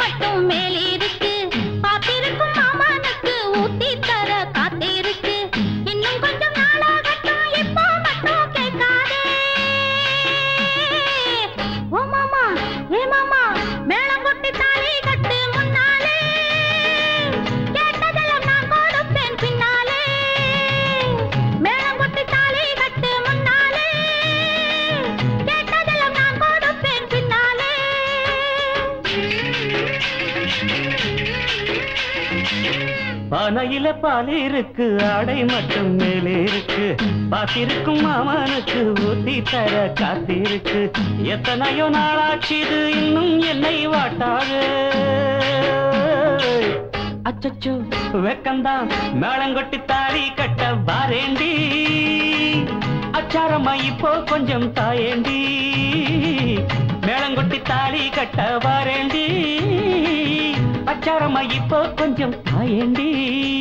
மட்டும் மேலிருக்கு காத்திருக்கும் மாமனுக்கு ஊத்தி தர காத்திருக்கு இன்னும் கொஞ்சம் நாளாகட்டும் இப்போ மட்டும் கேட்காதே ஓ மாமா ஏ மாமா மேளம் கொட்டி தாலி கட்டு முன்னாலே கேட்டதெல்லாம் நான் கொடுப்பேன் பின்னாலே மேளம் கொட்டி தாலி கட்டு முன்னாலே கேட்டதெல்லாம் நான் கொடுப்பேன் பின்னாலே பானையில பால் இருக்கு ஆடை மட்டும் மேலே இருக்கு பாத்திருக்கும் மாமனுக்கு ஊத்தி தர காத்திருக்கு எத்தனையோ நாளாச்சு இது இன்னும் என்னை வாட்டாது அச்சச்சோ வெக்கம்தான் மேளங்கொட்டி தாலி கட்ட வாரேண்டி அச்சாரமா இப்போ கொஞ்சம் தாயேண்டி மேளங்கொட்டி தாலி கட்ட வாரேண்டி அச்சாரமா இப்போ கொஞ்சம் தாயேண்டி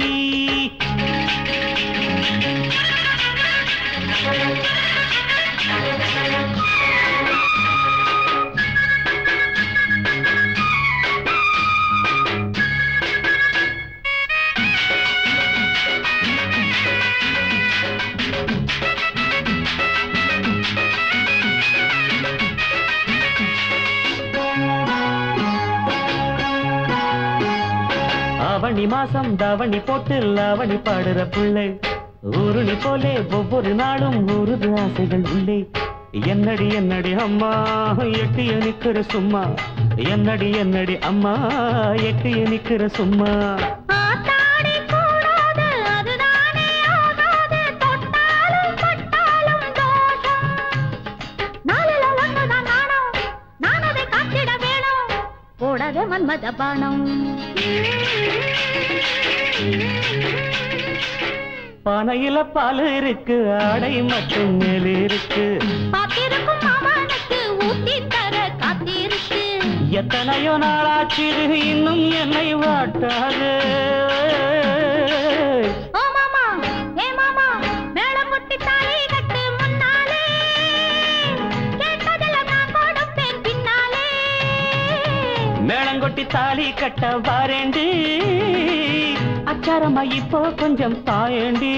ஆவணி மாசம் தாவணி போட்டு லாவணி பாடுற பிள்ளை ஊருணி போலே ஒவ்வொரு நாளும் ஊருது ஆசைகள் உள்ளே என்னடி என்னடி அம்மா எட்டிய நிக்கிற சும்மா என்னடி என்னடி அம்மா எட்டிய நிக்கிற சும்மா ஆத்தாடி கூடாது அதுதானே ஆகாது தொட்டாலும் பட்டாலும் தோஷம் நாளில ஒண்ணுதான் நாணம் நான் அதை காத்திட வேணும் போடாத மன்மத பானம் பானையில பால் இருக்கு ஆடை மட்டும் மேலே இருக்கு காத்திருக்கும் மாமனுக்கு ஊத்தி தர காத்திருக்கு எத்தனையோ நாளாச்சு இது இன்னும் என்னை வாட்டாது ஓ மாமா ஏ மாமா மேளம் கொட்டி தாலி கட்டு முன்னாலே கேட்டதெல்லாம் நான் கொடுப்பேன் பின்னாலே மேளங்கொட்டி தாலி கட்ட வாரேண்டி அச்சாரமா இப்போ கொஞ்சம் தாயேண்டி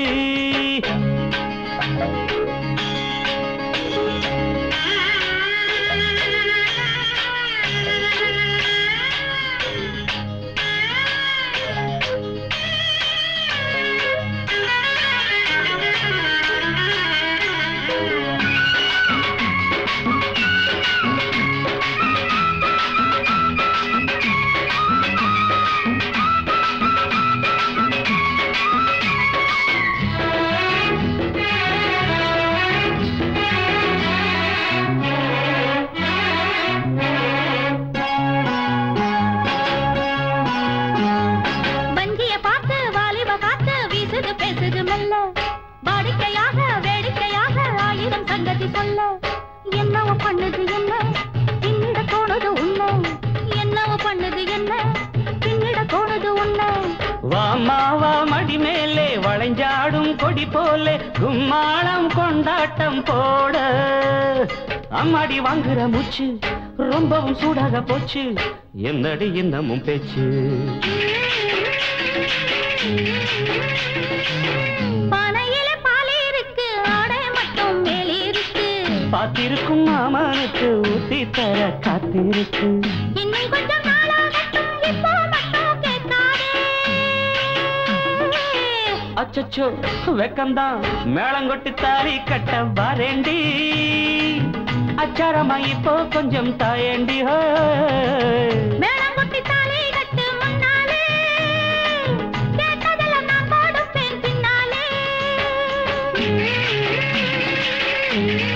வஞ்சிய பார்த்து வாலிப காத்து வீசுது பேசுது மெல்ல வாடிக்கையாக வேடிக்கையாக ஆயிரம் சங்கதி சொல்ல என்னவோ பண்ணுது என்ன பின்னிட தோணுது உன்னை என்னவோ பண்ணுது என்ன பின்னிட தோணுது உன்னை வாமா வா மடி மேலே வளைஞ்சாடும் கொடி போலே கும்மாளம் கொண்டாட்டம் போட அம்மாடி வாங்குற மூச்சு ரொம்பவும் சூடாக போச்சு என்னடி இன்னமும் பேச்சு பனையில பால் இருக்கு ஆடை மட்டும் மேலே இருக்கு பாத்திருக்கும் மாமனுக்கு ஊத்தி தர காத்திருக்கு இன்னும் கொஞ்சம் நாளாகட்டும் இப்போ மட்டும் கேட்காதே அச்சச்சோ வெக்கம்தான் மேளங்கொட்டி தாலி கட்ட வரேண்டி அச்சாரமா இப்போ கொஞ்சம் தாயேண்டி ஹோய். மேளம் கொட்டி தாலி கட்டு முன்னாலே கேட்டதெல்லாம் நான் கொடுப்பேன் பின்னாலே